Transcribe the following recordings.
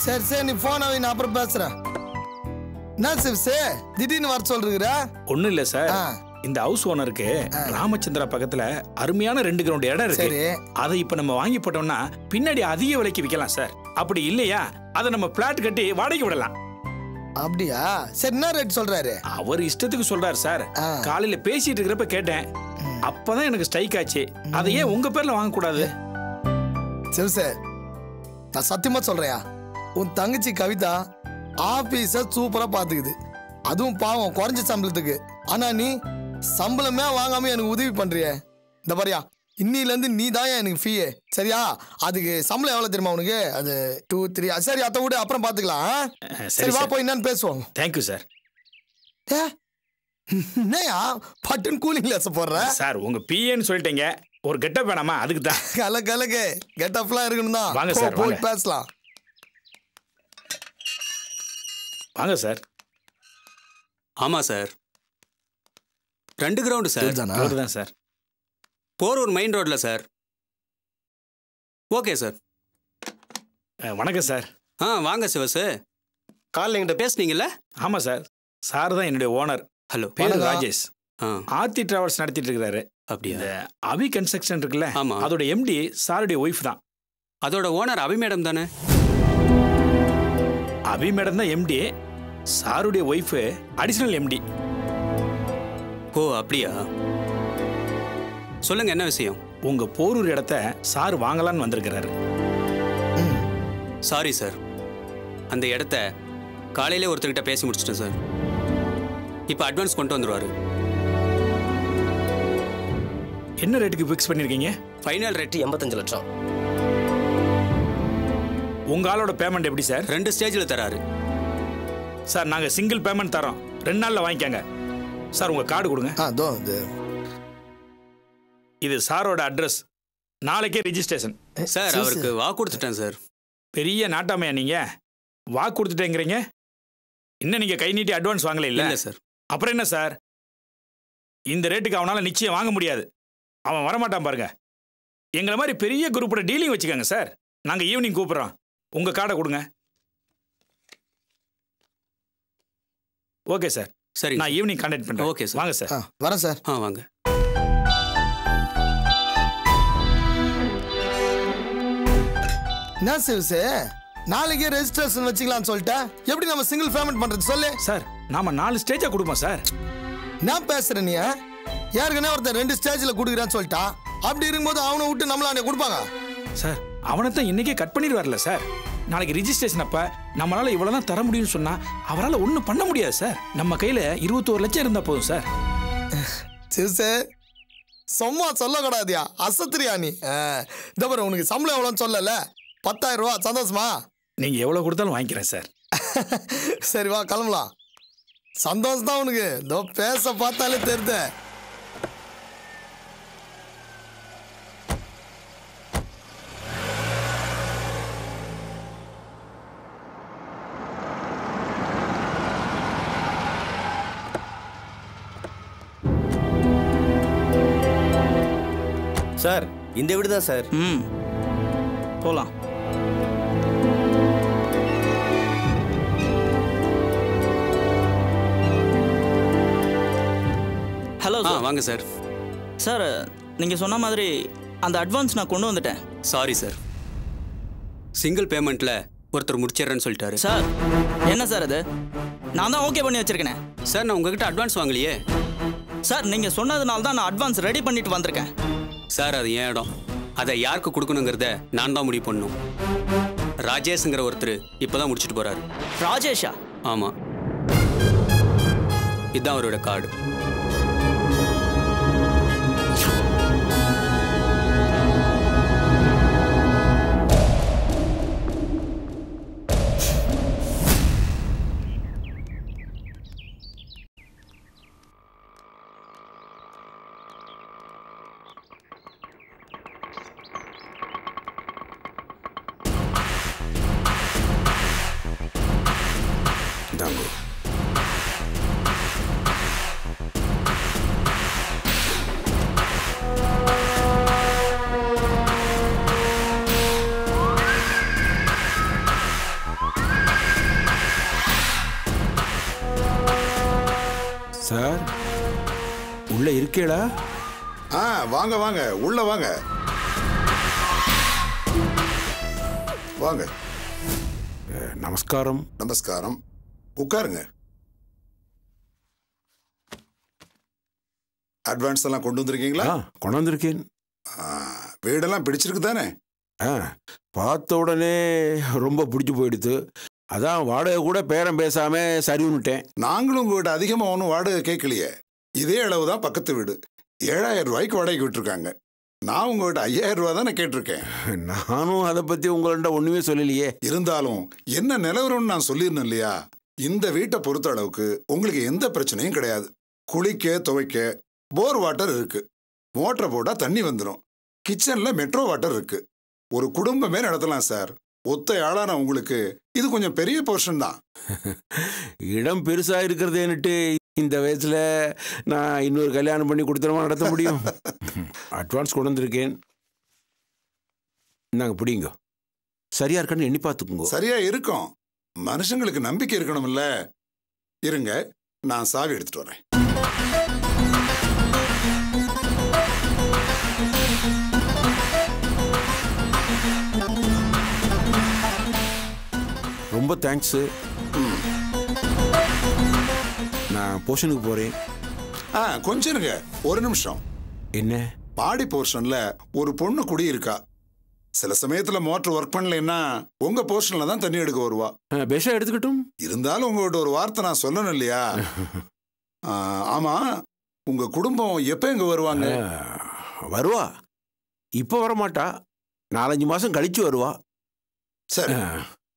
சரி சரி நீ போன வை நான் அப்புறம் பேசுறேன் என்ன சிவசே திடீர்னு வர சொல்றீங்க ஒண்ணும் இல்ல சார் ஆ. இந்த ஹவுஸ் ஓனருக்கு ராமச்சந்திரா பக்கத்துல அருமையான ரெண்டு கிரவுண்ட் இடம் இருக்கு சரி அதை இப்ப நம்ம வாங்கி போட்டோம்னா பின்னாடி அதிக விலைக்கு விற்கலாம் சார் அப்படி இல்லையா அதை நம்ம பிளாட் கட்டி வாடகைக்கு விடலாம் அப்படியா சரி என்ன ரேட் சொல்றாரு அவர் இஷ்டத்துக்கு சொல்றாரு சார் ஆ. காலையில பேசிட்டு இருக்கிறப்ப கேட்டேன் அப்பதான் எனக்கு ஸ்ட்ரைக் ஆச்சு அதை ஏன் உங்க பேர்ல வாங்க கூடாது சிவசே நான் சத்தியமா சொல்றேயா உன் தங்கச்சி கவிதா ஆபீஸ சூப்பரா பாத்துக்குது அதுவும் பாவம் குறைஞ்ச சம்பளத்துக்கு ஆனா நீ சம்பளமே வாங்காம எனக்கு உதவி பண்றியே இந்த பாரியா இன்னில இருந்து நீ தான் எனக்கு ஃபீ சரியா அதுக்கு சம்பளம் எவ்வளவு தெரியுமா உனக்கு அது டூ த்ரீ சரி அதை விட அப்புறம் பாத்துக்கலாம் ஆ? சரி, சரி வா சார். போய் என்னன்னு பேசுவோம் தேங்க்யூ சார் ஏ, என்னய்யா பட்டுன்னு கூலிங் கிளாஸ் போடுற சார் உங்க பிஏன்னு சொல்லிட்டீங்க ஒரு கெட்டப் வேணாமா அதுக்கு தான் கல கலக்கு கெட்டப்லாம் இருக்கணும் தான் வாங்க போ, சார், போய் வாங்க. பேசலாம் வாங்க சார் ஆமாம் சார் ரெண்டு கிரவுண்டு சார் இதுதானா? அவர்தான் சார் போரூர் மெயின் ரோட்டில் சார் ஓகே சார் அஹ், வணக்கம் சார் ஆ வாங்க சிவசு காலைல என்கிட்ட பேசுனீங்கல்ல ஆமா சார் சார் தான் என்னுடைய ஓனர் ஹலோ பேர் வணக்கம். ராஜேஷ் ஆ ஆர்த்தி டிராவல்ஸ் நடத்திட்டு இருக்கிறாரு அப்படியா இந்த அவி கன்ஸ்ட்ரக்ஷன் இருக்குல்ல ஆமா. அதோட எம்டி சாருடைய ஒய்ஃப் தான் அதோட ஓனர் அபி மேடம் தானே அபி மேடம் தான் எம்டி சாருடைய ஒய்ஃப் அடிஷனல் எம்டி ஓ அப்படியா சொல்லுங்க என்ன விஷயம் உங்க போரூர் இடத்த சார் வாங்கலான்னு வந்திருக்கிறாரு சாரி சார் அந்த இடத்த காலையிலே ஒருத்தர்கிட்ட பேசி முடிச்சிட்டேன் சார் இப்போ அட்வான்ஸ் கொண்டு வந்துருவாரு என்ன ரேட்டுக்கு ஃபிக்ஸ் பண்ணிருக்கீங்க ஃபைனல் ரேட் எண்பத்தஞ்சு லட்சம் உங்க ஆளோட பேமெண்ட் எப்படி சார் ரெண்டு ஸ்டேஜில் தராரு சார் நாங்க சிங்கிள் பேமெண்ட் தரோம் ரெண்டு நாள்ல வாங்கிக்கோங்க சார் உங்க கார்டு கொடுங்க ஆ தோ இது இது சாரோட அட்ரஸ் நாளைக்கே ரிஜிஸ்ட்ரேஷன் சார் சரி, அவருக்கு வாக்கு கொடுத்துட்டேன் சார் பெரிய நாட்டாமையா நீங்க வாக்கு கொடுத்துட்டேங்கிறீங்க இன்னும் நீங்க கை நீட்டி அட்வான்ஸ் வாங்கல இல்ல இல்லை சார் அப்புறம் என்ன சார் இந்த ரேட்டுக்கு அவனால நிச்சயம் வாங்க முடியாது அவன் வரமாட்டான் பாருங்க எங்களை மாதிரி பெரிய குரூப்போட டீலிங் வச்சுக்கோங்க சார் நாங்க ஈவினிங் கூப்பிடுறோம் உங்க கார்டை கொடுங்க ஓகே சார் சரி நான் ஈவினிங் கான்டாக்ட் பண்றேன் Okay, sir. வாங்க சார் ஆ வரேன் சார் ஆ வாங்க என்ன சிவசு நாளைக்கே ரெஜிஸ்ட்ரேஷன் வச்சுக்கலாம்னு சொல்லிட்டேன் எப்படி நம்ம சிங்கிள் பேமெண்ட் பண்றது சொல்லு சார் நாம நாலு ஸ்டேஜா கொடுப்போம் சார் நான் பேசுறேன் நீ ஏற்கனவே ஒருத்தன் ரெண்டு ஸ்டேஜ்ல குடுக்குறான்னு சொல்லிட்டான் அப்படி இருக்கும்போது அவனை விட்டு நம்மளாண்ட கொடுப்பாங்க சார் அவனை தான் இன்னைக்கே கட் பண்ணிடுவார்ல சார் நாளைக்கு ரிஜிஸ்ட்ரேஷன் அப்ப நம்மளால இவ்வளவுதான் தர முடியும்னு சொன்னா அவரால் ஒன்றும் பண்ண முடியாது சார் நம்ம கையில இருபத்தோரு லட்சம் இருந்தா போதும் சார் சிவசு சும்மா சொல்லக்கூடாதியா அசத்துறியா நீ ஆ, இந்த பாரு உனக்கு சம்பளம் எவ்வளோன்னு சொல்லல பத்தாயிரம் ரூபா சந்தோஷமா நீங்க எவ்வளவு கொடுத்தாலும் வாங்கிக்கிறேன் சார் சரி வா கிளம்பலாம் சந்தோஷம் தான் உனக்கு இதோ பேச பார்த்தாலே தெரியுது சார் இந்த வீடு தான் சார் ம் போகலாம் ஹலோ ஆ சார் வாங்க சார் சார் நீங்கள் சொன்ன மாதிரி அந்த அட்வான்ஸ் நான் கொண்டு வந்துட்டேன் சாரி சார் சிங்கிள் பேமெண்ட்டில் ஒருத்தர் முடிச்சிடுறேன்னு சொல்லிட்டாரு சார் என்ன சார் அது நான் தான் ஓகே பண்ணி வச்சிருக்கேனே சார் நான் உங்ககிட்ட அட்வான்ஸ் வாங்கலையே சார் நீங்கள் சொன்னதுனால தான் நான் அட்வான்ஸ் ரெடி பண்ணிட்டு வந்திருக்கேன் சார் அது ஏன் இடம் அதை யாருக்கு கொடுக்கணுங்கிறத நான் தான் முடிவு பண்ணணும் ராஜேஷ்ங்கிற ஒருத்தர் இப்போ தான் முடிச்சுட்டு போகிறாரு ராஜேஷா ஆமாம் இதுதான் அவரோட கார்டு இந்தாங்கோ உள்ள இருக்கேடா ஆ வாங்க வாங்க உள்ள வாங்க வாங்க அஹ், நமஸ்காரம் நமஸ்காரம் உட்காருங்க அட்வான்ஸ் எல்லாம் கொண்டு வந்திருக்கீங்களா ஆ கொண்டு வந்திருக்கேன் ஆ, வீடெல்லாம் பிடிச்சிருக்கு தானே ஆ பார்த்த உடனே ரொம்ப பிடிச்சி போயிடுது அதான் வாடகை கூட பேரம் பேசாம சரின்னுட்டேன் நாங்களும் உங்ககிட்ட அதிகமா ஒன்றும் வாடகை கேட்கலையே இதே அளவு தான் பக்கத்து வீடு ஏழாயிரம் ரூபாய்க்கு வாடகைக்கு விட்டுருக்காங்க நான் உங்ககிட்ட ஐயாயிரம் ரூபா தானே கேட்டிருக்கேன் நானும் அதை பத்தி உங்கள்கிட்ட ஒண்ணுமே சொல்லலையே இருந்தாலும் என்ன நிலவரம்னு நான் சொல்லியிருந்தேன் இல்லையா இந்த வீட்டை பொறுத்த அளவுக்கு உங்களுக்கு எந்த பிரச்சனையும் கிடையாது குளிக்க துவைக்க போர் வாட்டர் இருக்கு மோட்டரை போட்டால் தண்ணி வந்துடும் கிச்சன்ல மெட்ரோ வாட்டர் இருக்கு ஒரு குடும்பமே நடத்தலாம் சார் ஒத்த ஆளான உங்களுக்கு இது கொஞ்சம் பெரிய போர்ஷன் தான் இடம் பெருசா இருக்கிறதேன்னுட்டு இந்த வயசுல நான் இன்னொரு கல்யாணம் பண்ணி கொடுத்துருமா நடத்த முடியும் அட்வான்ஸ் கொண்டு வந்திருக்கேன் நாங்கள் பிடிங்க சரியா இருக்கான்னு எண்ணி பார்த்துக்குங்க சரியா இருக்கும் மனுஷங்களுக்கு நம்பிக்கை இருக்கணும்ல இருங்க நான் சாவி எடுத்துட்டு வரேன் ரொம்ப தேங்க்ஸு நான் போர்ஷனுக்கு போகிறேன் ஆ கொஞ்சம் இருங்க ஒரு நிமிஷம் என்ன பாடி போர்ஷன்ல ஒரு பொண்ணு குடி இருக்கா சில சமயத்துல மோட்டர் ஒர்க் பண்ணலைன்னா உங்க போர்ஷன்ல தான் தண்ணி எடுக்க வருவா பெஷா எடுத்துக்கட்டும் இருந்தாலும் உங்ககிட்ட ஒரு வார்த்தை நான் சொல்லணும் இல்லையா ஆ, ஆமா உங்க குடும்பம் எப்ப இங்க வருவாங்க ஆ, வருவா இப்போ வரமாட்டா நாலஞ்சு மாதம் கழிச்சு வருவா சரி ஆ,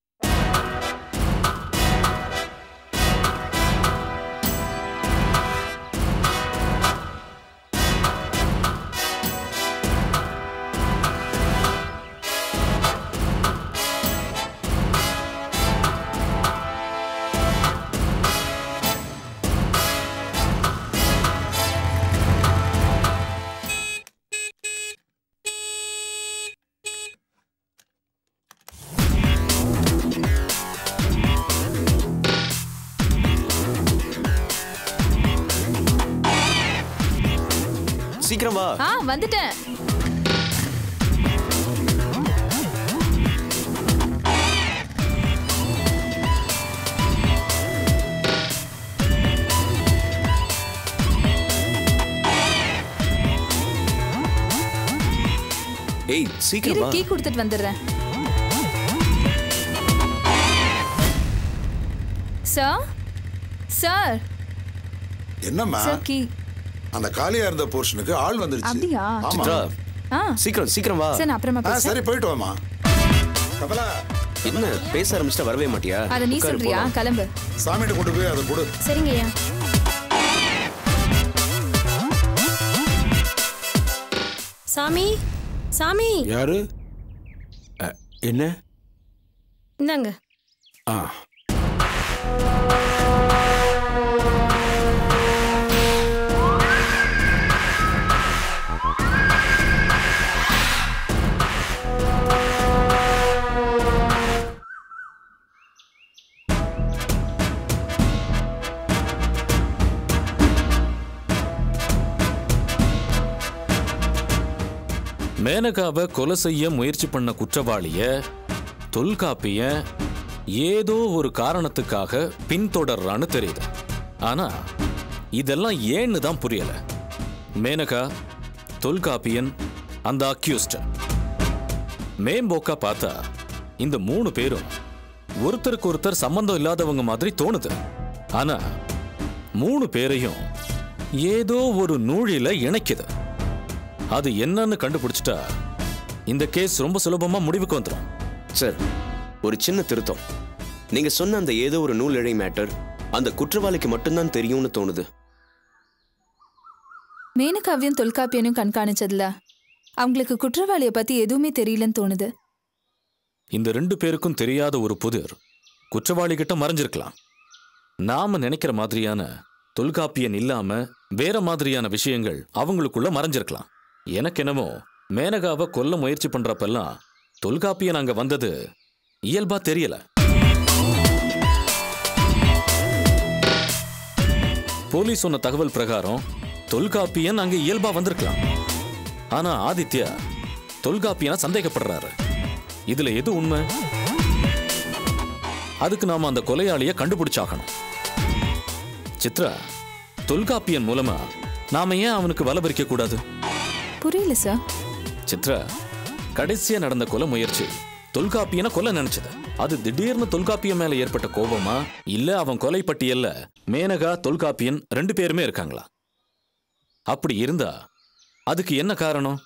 சீக்கிரம் வா ஆ வந்துட்டேன் ஏய் சீக்கிரம் இரு வா கீ கொடுத்துட்டு வந்துடுறேன் சார் சார் என்னம்மா சார் கீ அந்த காலியா இருந்த போர்ஷனுக்கு ஆள் வந்துருச்சு அப்படியா? ஆமா சித்ரா ஆ சீக்கிரம் சீக்கிரம் வா சார் நான் அப்புறமா ஆ, பேசுறேன் சரி போயிட்டு வாமா கமலா என்ன பேச ஆரம்பிச்சிட்டா வரவே மாட்டியா அதை நீ உட்காரு, சொல்றியா போலாம். கிளம்பு சாமிகிட்ட கொண்டு போய் அதை கொடு சரிங்க ஐயா சாமி சாமி யாரு அ, என்ன இந்தாங்க ஆ மேனகாவை கொலை செய்ய முயற்சி பண்ண குற்றவாளிய தொல்காப்பிய ஏதோ ஒரு காரணத்துக்காக பின்தொடர்றான்னு தெரியுது ஆனா இதெல்லாம் ஏன்னு தான் புரியல மேனகா தொல்காப்பியன் அந்த அக்யூஸ்ட் மேம்போக்கா பார்த்தா இந்த மூணு பேரும் ஒருத்தருக்கு ஒருத்தர் சம்பந்தம் இல்லாதவங்க மாதிரி தோணுது ஆனா மூணு பேரையும் ஏதோ ஒரு நூழில இணைக்குது அது என்னன்னு கண்டுபிடிச்சிட்டா இந்த கேஸ் ரொம்ப சுலபமா முடிவுக்கு வந்துடும் சார் ஒரு சின்ன திருத்தம் நீங்க சொன்ன அந்த ஏதோ ஒரு நூல் இழை மேட்டர் அந்த குற்றவாளிக்கு மட்டும்தான் தெரியும்னு தோணுது மேனகாவியும் தொல்காப்பியனும் கண்காணிச்சதுல அவங்களுக்கு குற்றவாளியை பத்தி எதுவுமே தெரியலன்னு தோணுது இந்த ரெண்டு பேருக்கும் தெரியாத ஒரு புதிர் குற்றவாளி கிட்ட மறைஞ்சிருக்கலாம் நாம நினைக்கிற மாதிரியான தொல்காப்பியன் இல்லாம வேற மாதிரியான விஷயங்கள் அவங்களுக்குள்ள மறைஞ்சிருக்கலாம் எனக்கு என்னமோ மேனகாவை கொல்ல முயற்சி பண்றப்பெல்லாம் தொல்காப்பியன் அங்க வந்தது இயல்பா தெரியல போலீஸ் சொன்ன தகவல் பிரகாரம் தொல்காப்பியன் அங்க இயல்பா வந்திருக்கலாம் ஆனா ஆதித்யா தொல்காப்பியனை சந்தேகப்படுறாரு இதுல எது உண்மை அதுக்கு நாம அந்த கொலையாளிய கண்டுபிடிச்சாகணும் சித்ரா தொல்காப்பியன் மூலமா நாம ஏன் அவனுக்கு வலபரிக்க கூடாது புரியல சார் சித்ரா கடைசியா நடந்த கொலை முயற்சி தொல்காப்பியனை கொல்ல நினைச்சது அது திடீர்னு தொல்காப்பியன் மேல ஏற்பட்ட கோபமா இல்ல அவன் கொலை பட்டியல்ல மேனகா தொல்காப்பியன் ரெண்டு பேருமே இருக்காங்களா அப்படி இருந்தா அதுக்கு என்ன காரணம்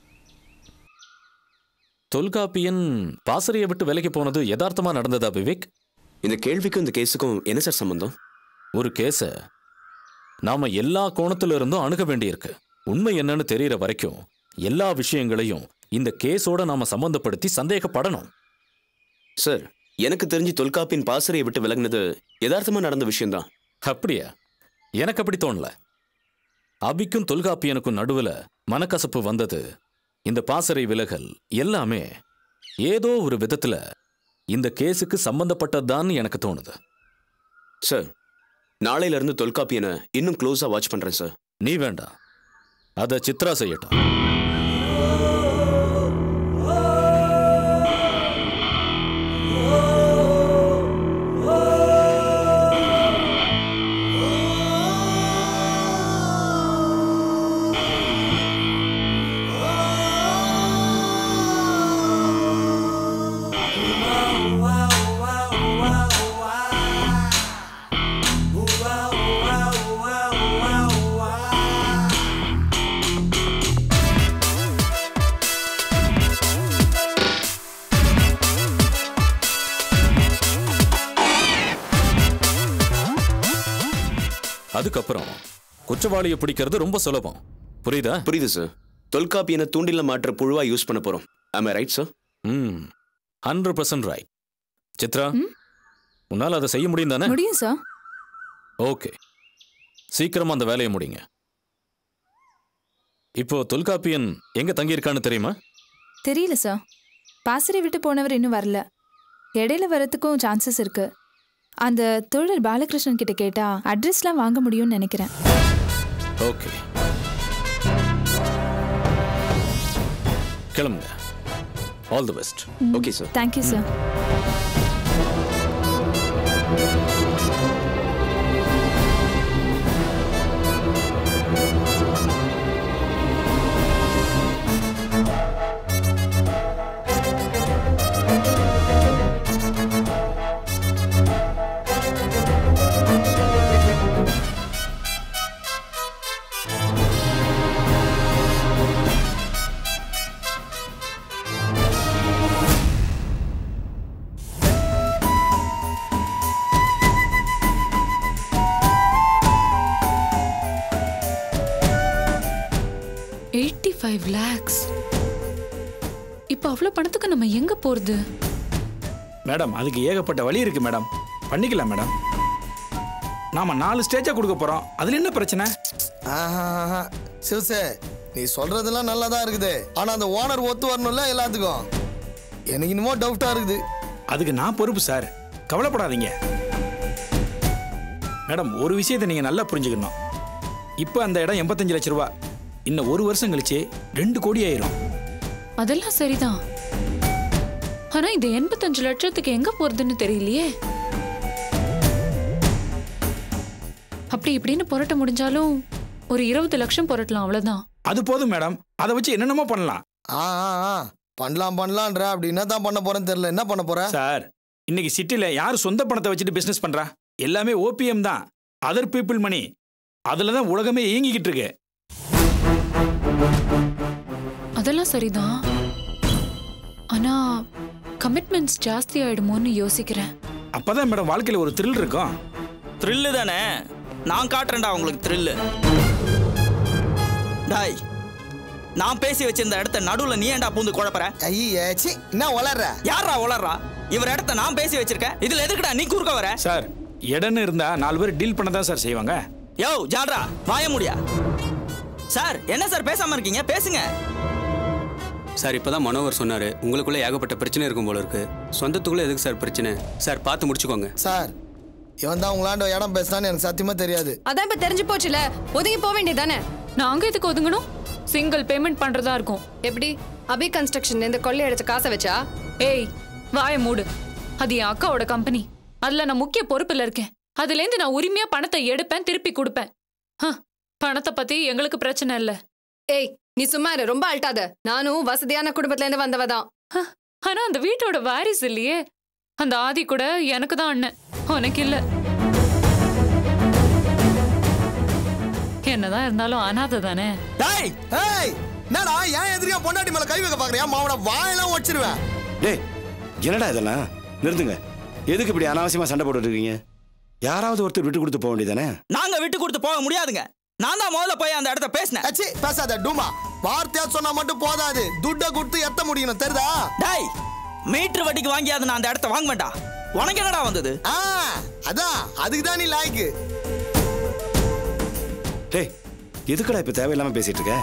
தொல்காப்பியன் பாசறையை விட்டு விலைக்கு போனது யதார்த்தமா நடந்ததா விவேக் இந்த கேள்விக்கும் இந்த கேஸுக்கும் என்ன சார் சம்பந்தம் ஒரு கேஸ நாம எல்லா கோணத்துல இருந்தும் அணுக வேண்டியிருக்கு உண்மை என்னன்னு தெரியற வரைக்கும் எல்லா விஷயங்களையும் இந்த கேஸோட நாம சம்பந்தப்படுத்தி சந்தேகப்படணும் சார் எனக்கு தெரிஞ்சு தொல்காப்பியின் பாசறையை விட்டு விலகினது யதார்த்தமா நடந்த விஷயம்தான் அப்படியா எனக்கு அப்படி தோணல அபிக்கும் தொல்காப்பியனுக்கும் நடுவுல மனக்கசப்பு வந்தது இந்த பாசறை விலகல் எல்லாமே ஏதோ ஒரு விதத்துல இந்த கேஸுக்கு சம்பந்தப்பட்டதுதான் எனக்கு தோணுது சார் நாளையில இருந்து தொல்காப்பியனை இன்னும் க்ளோஸா வாட்ச் பண்றேன் சார் நீ வேண்டாம் அதை சித்ரா செய்யட்டும் அதுக்கப்புறம் குற்றவாளியை பிடிக்கிறது ரொம்ப சுலபம் புரியுதா புரியுது சார் தொல்காப்பியனை தூண்டில மாற்ற புழுவா யூஸ் பண்ண போறோம் ஆமா ரைட் சார் ம் ஹண்ட்ரட் பர்சன்ட் ரைட் சித்ரா உன்னால அதை செய்ய முடியும் தானே முடியும் சார் ஓகே சீக்கிரமா அந்த வேலையை முடிங்க இப்போ தொல்காப்பியன் எங்க தங்கியிருக்கான்னு தெரியுமா தெரியல சார் பாசறை விட்டு போனவர் இன்னும் வரல இடையில வரத்துக்கும் சான்சஸ் இருக்கு அந்த தோழர் பாலகிருஷ்ணன் கிட்ட கேட்டா அட்ரஸ்லாம் வாங்க முடியும்னு நினைக்கிறேன் ஓகே கிளம்புங்க all the best okay sir thank you sir eighty five lakhs இப்போ அவ்வளோ பணத்துக்கு நம்ம எங்க போறது மேடம் அதுக்கு ஏகப்பட்ட வழி இருக்கு மேடம் பண்ணிக்கலாம் மேடம் நாம நாலு ஸ்டேஜா கொடுக்க போறோம் அதுல என்ன பிரச்சனை ஆஹா சிவசே நீ சொல்றதெல்லாம் நல்லா தான் இருக்குது ஆனா அந்த ஓனர் ஒத்து வரணும்ல எல்லாத்துக்கும் எனக்கு இன்னமும் டவுட்டா இருக்குது அதுக்கு நான் பொறுப்பு சார் கவலைப்படாதீங்க மேடம் ஒரு விஷயத்தை நீங்க நல்லா புரிஞ்சுக்கணும் இப்போ அந்த இடம் எண்பத்தஞ்சு லட்ச ரூபா இன்னும் ஒரு வருஷம் கழிச்சு ரெண்டு கோடி ஆயிரும் அதெல்லாம் சரிதான் ஆனா இந்த எண்பத்தஞ்சு லட்சத்துக்கு எங்க போறதுன்னு தெரியலையே அப்படி இப்படின்னு புரட்ட முடிஞ்சாலும் ஒரு இருபது லட்சம் புரட்டலாம் அவ்வளவுதான் அது போதும் மேடம் அதை வச்சு என்னென்னமோ பண்ணலாம் ஆ ஆ ஆ பண்ணலாம் பண்ணலான்ற அப்படி என்ன தான் பண்ண போறேன்னு தெரியல என்ன பண்ண போற சார் இன்னைக்கு சிட்டில யார் சொந்த பணத்தை வச்சுட்டு பிசினஸ் பண்றா எல்லாமே ஓபிஎம் தான் அதர் பீப்புள் மணி அதுல தான் உலகமே இயங்கிக்கிட்டு இருக்கு அதெல்லாம் சரிதான் ஆனா கமிட்மெண்ட்ஸ் ஜாஸ்தி ஆயிடுமோன்னு யோசிக்கிறேன் அப்பதான் மேடம் வாழ்க்கையில ஒரு த்ரில் இருக்கும் த்ரில்லு தானே நான் காட்டுறேன்டா உங்களுக்கு த்ரில்லு டாய் நான் பேசி வச்சிருந்த இடத்த நடுவுல நீ ஏன்டா பூந்து குழப்பற ஐயே சி என்ன வளர்ற யாரா உளறா இவர் இடத்த நான் பேசி வச்சிருக்கேன் இதுல எதுக்குடா நீ குறுக்க வர சார் இடம்னு இருந்தா நாலு பேர் டீல் பண்ண தான் சார் செய்வாங்க யோ ஜால்ரா வாய முடியா சார் என்ன சார் பேசாம இருக்கீங்க பேசுங்க சார் இப்பதான் மனோகர் சொன்னாரு உங்களுக்குள்ள ஏகப்பட்ட பிரச்சனை இருக்கும் போல இருக்கு சொந்தத்துக்குள்ள எதுக்கு சார் பிரச்சனை சார் பார்த்து முடிச்சுக்கோங்க சார் இவன் தான் உங்களாண்ட இடம் பேசினான்னு எனக்கு சத்தியமா தெரியாது அதான் இப்ப தெரிஞ்சு போச்சுல ஒதுங்கி போக வேண்டியதானே நாங்க எதுக்கு ஒதுங்கணும் சிங்கிள் பேமெண்ட் பண்றதா இருக்கும் எப்படி அபி கன்ஸ்ட்ரக்ஷன் இந்த கொள்ளை அடிச்ச காசை வச்சா ஏய் வாய மூடு அது என் அக்காவோட கம்பெனி அதுல நான் முக்கிய பொறுப்புல இருக்கேன் அதுல இருந்து நான் உரிமையா பணத்தை எடுப்பேன் திருப்பி கொடுப்பேன் ஹ, பணத்தை பத்தி எங்களுக்கு பிரச்சனை இல்ல ஏய் நீ சும்மா இரு ரொம்ப அழட்டாத நானும் வசதியான குடும்பத்துல இருந்து வந்தவ தான் ஆனா அந்த வீட்டோட வாரிசு இல்லையே அந்த ஆதி கூட எனக்கு தான் அண்ணன் உனக்கு இல்ல என்னதான் இருந்தாலும் அனாதை தானே டேய் ஏய் என்னடா ஏன் எதிரியா பொண்டாட்டி மேல கை வைக்க பாக்குறியா மாவன வாயெல்லாம் வச்சிருவேன் டேய் என்னடா இதெல்லாம் நிறுத்துங்க எதுக்கு இப்படி அனாவசியமா சண்டை போட்டுட்டு இருக்கீங்க யாராவது ஒருத்தர் விட்டு கொடுத்து போக வேண்டியதானே நாங்க விட்டு கொடுத்து போக முடியாதுங்க நான் தான் முதல்ல போய் அந்த இடத்த பேசினேன் அச்சி பேசாத டூமா வார்த்தையா சொன்னா மட்டும் போதாது துட்ட கொடுத்து எத்த முடியணும் தெரியுதா டேய் மீட்டர் வட்டிக்கு வாங்கியாது நான் அந்த இடத்த வாங்க வேண்டாம் உனக்கு என்னடா வந்தது ஆ அதான் அதுக்கு தான் நீ லாய்க்கு டேய் எதுக்குடா இப்ப தேவையில்லாம பேசிட்டு இருக்க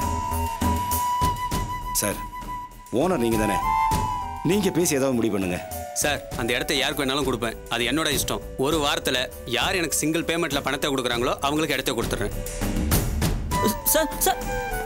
சார் ஓனர் நீங்க தானே நீங்க பேசி ஏதாவது முடிவு பண்ணுங்க சார் அந்த இடத்த யாருக்கு வேணாலும் கொடுப்பேன் அது என்னோட இஷ்டம் ஒரு வாரத்துல யார் எனக்கு சிங்கிள் பேமெண்ட்ல பணத்தை கொடுக்குறாங்களோ அவங்களுக்கு இடத்த கொடுத்துட்றேன் சார் சார்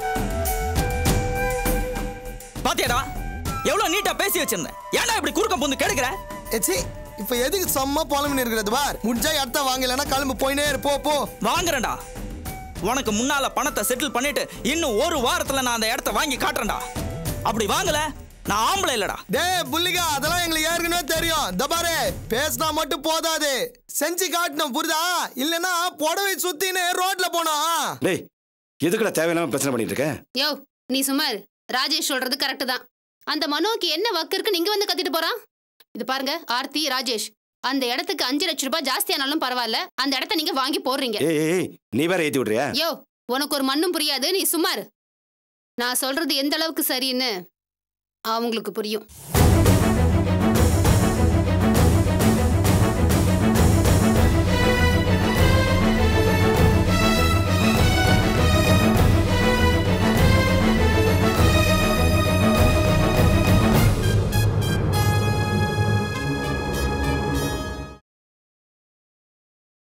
பாத்தியாடா எவ்வளவு நீட்டா பேசி வச்சிருந்தேன் ஏன்டா இப்படி குறுக்க புந்து கெடுக்கிற ஏச்சி இப்ப எதுக்கு செம்ம புலம்பு இருக்கிறது பார் முடிஞ்சா இடத்த வாங்கலன்னா கிளம்பு போயினே இரு, போ போ வாங்குறேன்டா உனக்கு முன்னால பணத்தை செட்டில் பண்ணிட்டு இன்னும் ஒரு வாரத்துல நான் அந்த இடத்த வாங்கி காட்டுறேன்டா அப்படி வாங்கல நான் ஆம்பளை இல்லடா டேய் புள்ளிகா அதெல்லாம் எங்களுக்கு ஏற்கனவே தெரியும் இந்த பாரு பேசினா மட்டும் போதாது செஞ்சு காட்டணும் புரியுதா இல்லனா புடவை சுத்தின்னு ரோட்ல போனோம் டேய் எதுக்குடா தேவையில்லாம பிரச்சனை பண்ணிட்டு இருக்க யோ நீ சும்மா இரு. ராஜேஷ் சொல்றது கரெக்ட் தான் அந்த மனோக்கு என்ன வக்கு இருக்கு நீங்க வந்து கத்திட்டு போறான் இது பாருங்க ஆர்த்தி ராஜேஷ் அந்த இடத்துக்கு அஞ்சு லட்ச ரூபாய் ஜாஸ்தியானாலும் பரவாயில்ல அந்த இடத்த நீங்க வாங்கி போடுறீங்க ஏய் ஏய், ஏய் நீ வேற ஏத்தி விடுறியா யோ உனக்கு ஒரு மண்ணும் புரியாது நீ சும்மா இரு நான் சொல்றது எந்த அளவுக்கு சரின்னு அவங்களுக்கு புரியும்